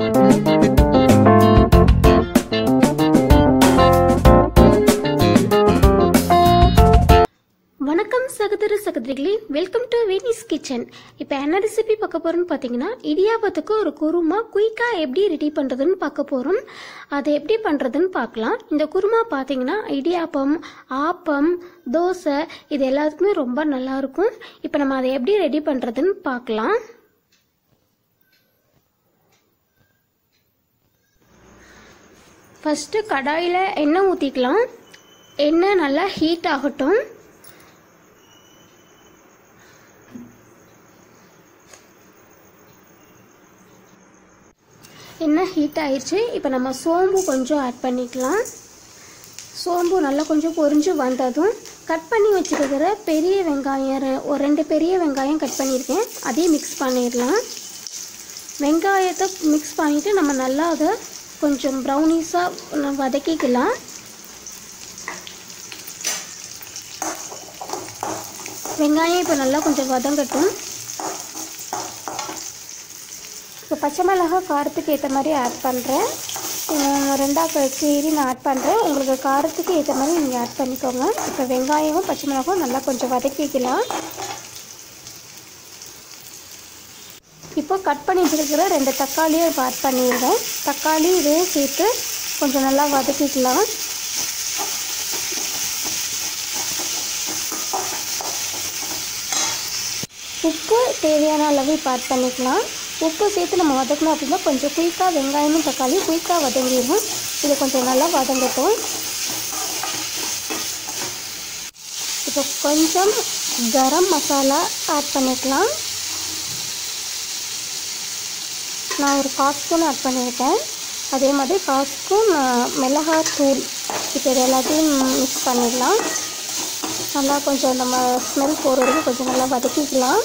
வணக்கம் சகோதர சகோதரிகளே வெல்கம் டு வேனிஸ் கிச்சன் இப்போ என்ன ரெசிபி பார்க்க போகிறோம்னு பார்த்தீங்கன்னா இடியாப்பத்துக்கு ஒரு குருமா குயிக்காக எப்படி ரெடி பண்ணுறதுன்னு பார்க்க போகிறோம் அதை எப்படி பண்ணுறதுன்னு பார்க்கலாம் இந்த குருமா பார்த்தீங்கன்னா இடியாப்பம் ஆப்பம் தோசை இது எல்லாத்துக்குமே ரொம்ப நல்லாயிருக்கும் இப்போ நம்ம அதை எப்படி ரெடி பண்ணுறதுன்னு பார்க்கலாம் ஃபஸ்ட்டு கடாயில் எண்ணெய் ஊற்றிக்கலாம் எண்ணெய் நல்லா ஹீட் ஆகட்டும் எண்ணெய் ஹீட் ஆயிடுச்சு இப்போ நம்ம சோம்பு கொஞ்சம் ஆட் பண்ணிக்கலாம் சோம்பு நல்லா கொஞ்சம் பொரிஞ்சு வந்ததும் கட் பண்ணி வச்சுருக்கிற பெரிய வெங்காயம் ரெ- ஒரு ரெண்டு பெரிய வெங்காயம் கட் பண்ணியிருக்கேன் அதையும் மிக்ஸ் பண்ணிடலாம் வெங்காயத்தை மிக்ஸ் பண்ணிவிட்டு நம்ம நல்லா அதை கொஞ்சம் ப்ரௌனிஸாக வதக்கிக்கலாம் வெங்காயம் இப்போ நல்லா கொஞ்சம் வதங்கட்டும் இப்போ பச்சை மிளகாய் காரத்துக்கு ஏற்ற மாதிரி ஆட் பண்ணுறேன் ரெண்டாக கீரி நான் ஆட் பண்ணுறேன் உங்களுக்கு காரத்துக்கு ஏற்ற மாதிரி நீங்கள் ஆட் பண்ணிக்கோங்க இப்போ வெங்காயமும் பச்சை மிளகாயும் நல்லா கொஞ்சம் வதக்கிக்கலாம் இப்போ கட் பண்ணி வச்சிருக்கிற ரெண்டு தக்காளியும் இப்போ ஆட் பண்ணிடுறேன் தக்காளி இதையும் சேர்த்து கொஞ்சம் நல்லா வதக்கிக்கலாம் உப்பு தேவையான அளவு இப்போ ஆட் பண்ணிக்கலாம் உப்பு சேர்த்து நம்ம வதக்கணும் அப்படின்னா கொஞ்சம் குயிக்காக வெங்காயமும் தக்காளியும் குயிக்காக வதங்கிடும் இது கொஞ்சம் நல்லா வதங்கட்டும் இப்போ கொஞ்சம் கரம் மசாலா ஆட் பண்ணிக்கலாம் நான் ஒரு கால் ஸ்பூன் ஆட் பண்ணியிருக்கேன் அதே மாதிரி கால் ஸ்பூன் மிளகாய் தூள் இப்போ இது எல்லாத்தையும் மிக்ஸ் பண்ணிடலாம் நல்லா கொஞ்சம் நம்ம ஸ்மெல் போகிற வரைக்கும் கொஞ்சம் நல்லா வதக்கிக்கலாம்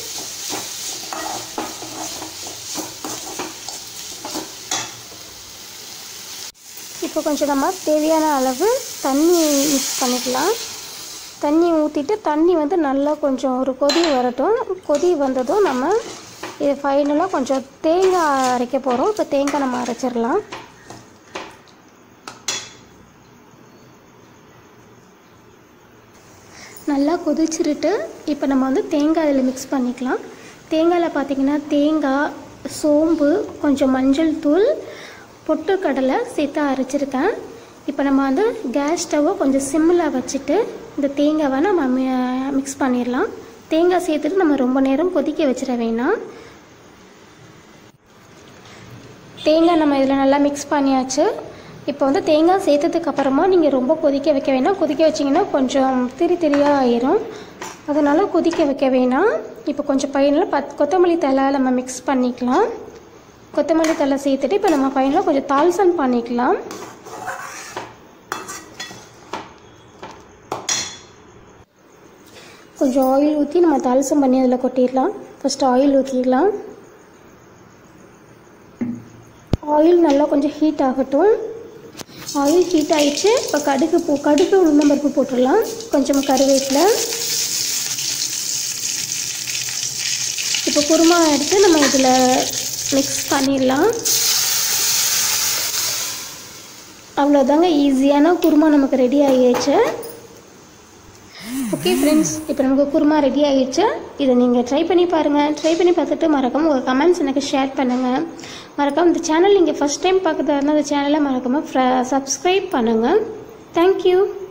இப்போ கொஞ்சம் நம்ம தேவையான அளவு தண்ணி மிக்ஸ் பண்ணிக்கலாம் தண்ணி ஊற்றிட்டு தண்ணி வந்து நல்லா கொஞ்சம் ஒரு கொதி வரட்டும் கொதி வந்ததும் நம்ம இது ஃபைனலாக கொஞ்சம் தேங்காய் அரைக்க போகிறோம் இப்போ தேங்காய் நம்ம அரைச்சிடலாம் நல்லா கொதிச்சிருட்டு இப்போ நம்ம வந்து தேங்காய் இதில் மிக்ஸ் பண்ணிக்கலாம் தேங்காயில் பார்த்தீங்கன்னா தேங்காய் சோம்பு கொஞ்சம் மஞ்சள் தூள் பொட்டுக்கடலை சேர்த்து அரைச்சிருக்கேன் இப்போ நம்ம வந்து கேஸ் ஸ்டவ்வை கொஞ்சம் சிம்மில் வச்சுட்டு இந்த தேங்காவை நம்ம மிக்ஸ் பண்ணிடலாம் தேங்காய் சேர்த்துட்டு நம்ம ரொம்ப நேரம் கொதிக்க வச்சிட வேணாம் தேங்காய் நம்ம இதில் நல்லா மிக்ஸ் பண்ணியாச்சு இப்போ வந்து தேங்காய் சேர்த்ததுக்கு அப்புறமா நீங்கள் ரொம்ப கொதிக்க வைக்க வேணாம் கொதிக்க வச்சிங்கன்னா கொஞ்சம் திரி திரியாக ஆயிரும் அதனால் கொதிக்க வைக்க வேணாம் இப்போ கொஞ்சம் பையனில் பத் கொத்தமல்லி தலை நம்ம மிக்ஸ் பண்ணிக்கலாம் கொத்தமல்லி தலை சேர்த்துட்டு இப்போ நம்ம பையனில் கொஞ்சம் தால்சன் பண்ணிக்கலாம் கொஞ்சம் ஆயில் ஊற்றி நம்ம தால்சம் பண்ணி அதில் கொட்டிடலாம் ஃபஸ்ட்டு ஆயில் ஊற்றிடலாம் ஆயில் நல்லா கொஞ்சம் ஹீட் ஆகட்டும் ஆயில் ஹீட் ஆயிடுச்சு இப்போ கடுகு பூ கடுகு உளுந்தம்பருப்பு போட்டுடலாம் கொஞ்சம் கருவேப்பிலை இப்போ குருமா எடுத்து நம்ம இதில் மிக்ஸ் பண்ணிடலாம் அவ்வளோதாங்க ஈஸியான குருமா நமக்கு ரெடி ஆகிடுச்சு ஓகே ஃப்ரெண்ட்ஸ் இப்போ நமக்கு குருமா ரெடி ஆகிடுச்சு இதை நீங்கள் ட்ரை பண்ணி பாருங்கள் ட்ரை பண்ணி பார்த்துட்டு மறக்காமல் உங்கள் கமெண்ட்ஸ் எனக்கு ஷேர் பண்ணுங்கள் மறக்காம இந்த சேனல் நீங்கள் ஃபஸ்ட் டைம் பார்க்குறதா இருந்தால் அந்த சேனலை மறக்காமல் சப்ஸ்கிரைப் பண்ணுங்கள் தேங்க்யூ